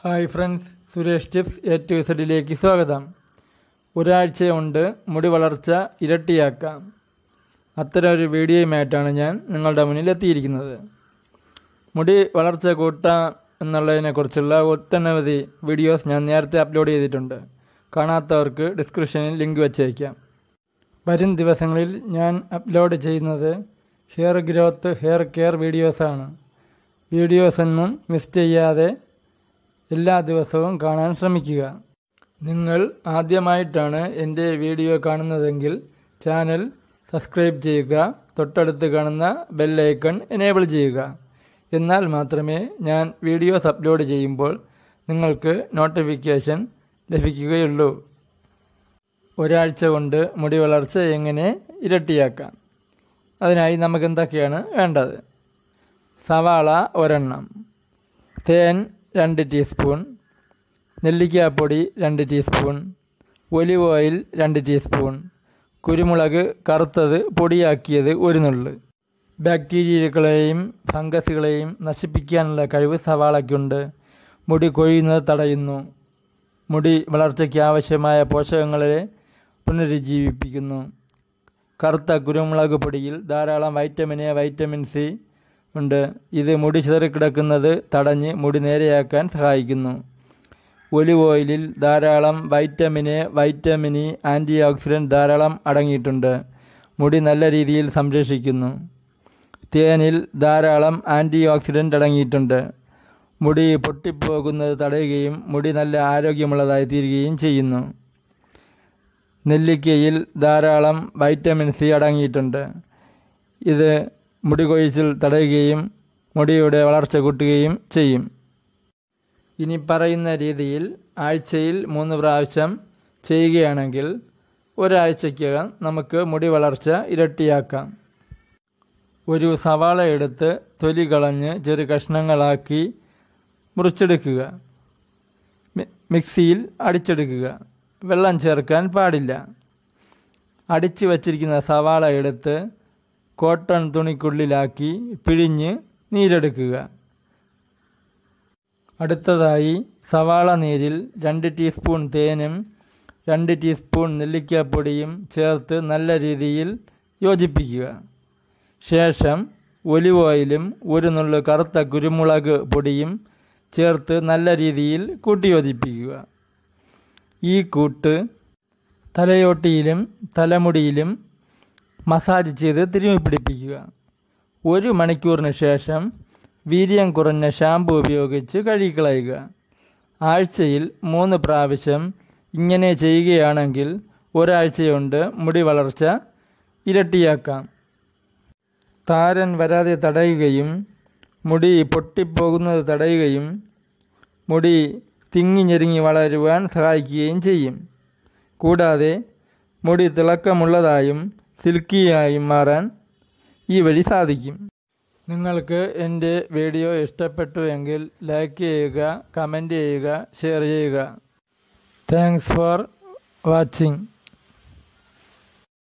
hi friends Suresh tips A to ഇസഡിലേക്ക് സ്വാഗതം ഒരാഴ്ച കൊണ്ട് മുടി വളർച്ച ഇരട്ടിയാക്കാം അത്തരം ഒരു വീഡിയോയുമായിട്ടാണ് ഞാൻ നിങ്ങളുടെ മുന്നിൽ എത്തിയിരിക്കുന്നത് മുടി വളർച്ച കൂട്ടാം എന്നുള്ളതിനെക്കുറിച്ചുള്ള ഒട്ടനവധി വീഡിയോസ് ഞാൻ നേരത്തെ അപ്ലോഡ് ചെയ്തിട്ടുണ്ട് കാണാത്തവർക്ക് ഡിസ്ക്രിപ്ഷനിൽ ലിങ്ക് വെച്ചേക്കാം വരും ദിവസങ്ങളിൽ ഞാൻ അപ്ലോഡ് ചെയ്യുന്നത് ഹെയർ ഗ്രോത്ത് ഹെയർ കെയർ വീഡിയോസാണ് വീഡിയോസൊന്നും മിസ് ചെയ്യാതെ എല്ലാ ദിവസവും കാണാൻ ശ്രമിക്കുക നിങ്ങൾ ആദ്യമായിട്ടാണ് എൻ്റെ വീഡിയോ കാണുന്നതെങ്കിൽ ചാനൽ സബ്സ്ക്രൈബ് ചെയ്യുക തൊട്ടടുത്ത് കാണുന്ന ബെല്ലൈക്കൺ എനേബിൾ ചെയ്യുക എന്നാൽ മാത്രമേ ഞാൻ വീഡിയോസ് അപ്ലോഡ് ചെയ്യുമ്പോൾ നിങ്ങൾക്ക് നോട്ടിഫിക്കേഷൻ ലഭിക്കുകയുള്ളൂ ഒരാഴ്ച കൊണ്ട് മുടി വളർച്ച എങ്ങനെ ഇരട്ടിയാക്കാം അതിനായി നമുക്ക് എന്തൊക്കെയാണ് വേണ്ടത് സവാള ഒരെണ്ണം തേൻ രണ്ട് ടീസ്പൂൺ നെല്ലിക്കാപ്പൊടി രണ്ട് ടീസ്പൂൺ ഒലിവ് ഓയിൽ രണ്ട് ടീസ്പൂൺ കുരുമുളക് കറുത്തത് പൊടിയാക്കിയത് ഒരു നുള്ള് ബാക്ടീരിയകളെയും ഫംഗസുകളെയും നശിപ്പിക്കാനുള്ള കഴിവ് സവാളയ്ക്കുണ്ട് മുടി കൊഴിയുന്നത് തടയുന്നു മുടി വളർച്ചയ്ക്ക് ആവശ്യമായ പോഷകങ്ങളെ പുനരുജ്ജീവിപ്പിക്കുന്നു കറുത്ത കുരുമുളക് പൊടിയിൽ ധാരാളം വൈറ്റമിൻ എ വൈറ്റമിൻ സി ഉണ്ട് ഇത് മുടി ചിതറിക്കിടക്കുന്നത് തടഞ്ഞ് മുടി നേരെയാക്കാൻ സഹായിക്കുന്നു ഒലിവ് ഓയിലിൽ ധാരാളം vitamin A vitamin E antioxidant ധാരാളം അടങ്ങിയിട്ടുണ്ട് മുടി നല്ല രീതിയിൽ സംരക്ഷിക്കുന്നു തേനിൽ ധാരാളം ആൻറ്റി ഓക്സിഡൻറ്റ് അടങ്ങിയിട്ടുണ്ട് മുടി പൊട്ടിപ്പോകുന്നത് തടയുകയും മുടി നല്ല ആരോഗ്യമുള്ളതായി തീരുകയും ചെയ്യുന്നു നെല്ലിക്കയിൽ ധാരാളം വൈറ്റമിൻ സി അടങ്ങിയിട്ടുണ്ട് ഇത് മുടി കൊഴിച്ചിൽ തടയുകയും മുടിയുടെ വളർച്ച കൂട്ടുകയും ചെയ്യും ഇനി പറയുന്ന രീതിയിൽ ആഴ്ചയിൽ മൂന്ന് പ്രാവശ്യം ചെയ്യുകയാണെങ്കിൽ ഒരാഴ്ചയ്ക്കകം നമുക്ക് മുടി വളർച്ച ഇരട്ടിയാക്കാം ഒരു സവാള എടുത്ത് തൊലി കളഞ്ഞ് ചെറു കഷ്ണങ്ങളാക്കി മുറിച്ചെടുക്കുക മിക്സിയിൽ അടിച്ചെടുക്കുക വെള്ളം ചേർക്കാൻ പാടില്ല അടിച്ചു വച്ചിരിക്കുന്ന സവാള എടുത്ത് കോട്ടൺ തുണിക്കുള്ളിലാക്കി പിഴിഞ്ഞ് നീരെടുക്കുക അടുത്തതായി സവാള നീരിൽ രണ്ട് ടീസ്പൂൺ തേനും രണ്ട് ടീസ്പൂൺ നെല്ലിക്കാപ്പൊടിയും ചേർത്ത് നല്ല രീതിയിൽ യോജിപ്പിക്കുക ശേഷം ഒലിവ് ഓയിലും ഒരു നുള്ളു കറുത്ത കുരുമുളക് പൊടിയും ചേർത്ത് നല്ല രീതിയിൽ കൂട്ടി യോജിപ്പിക്കുക ഈ കൂട്ട് തലയോട്ടിയിലും തലമുടിയിലും മസാജ് ചെയ്ത് തിരുമ്മി പിടിപ്പിക്കുക ഒരു മണിക്കൂറിന് ശേഷം വീര്യം കുറഞ്ഞ ഷാമ്പു ഉപയോഗിച്ച് കഴുകിക്കളയുക ആഴ്ചയിൽ മൂന്ന് പ്രാവശ്യം ഇങ്ങനെ ചെയ്യുകയാണെങ്കിൽ ഒരാഴ്ചയുണ്ട് മുടി വളർച്ച ഇരട്ടിയാക്കാം താരൻ വരാതെ തടയുകയും മുടി പൊട്ടിപ്പോകുന്നത് തടയുകയും മുടി തിങ്ങി ഞെരുങ്ങി വളരുവാൻ സഹായിക്കുകയും ചെയ്യും കൂടാതെ മുടി തിളക്കമുള്ളതായും സിൽക്കിയായും മാറാൻ ഈ വഴി സാധിക്കും നിങ്ങൾക്ക് എൻ്റെ വീഡിയോ ഇഷ്ടപ്പെട്ടു എങ്കിൽ ലൈക്ക് ചെയ്യുക കമൻറ്റ് ചെയ്യുക ഷെയർ ചെയ്യുക താങ്ക്സ് ഫോർ വാച്ചിങ്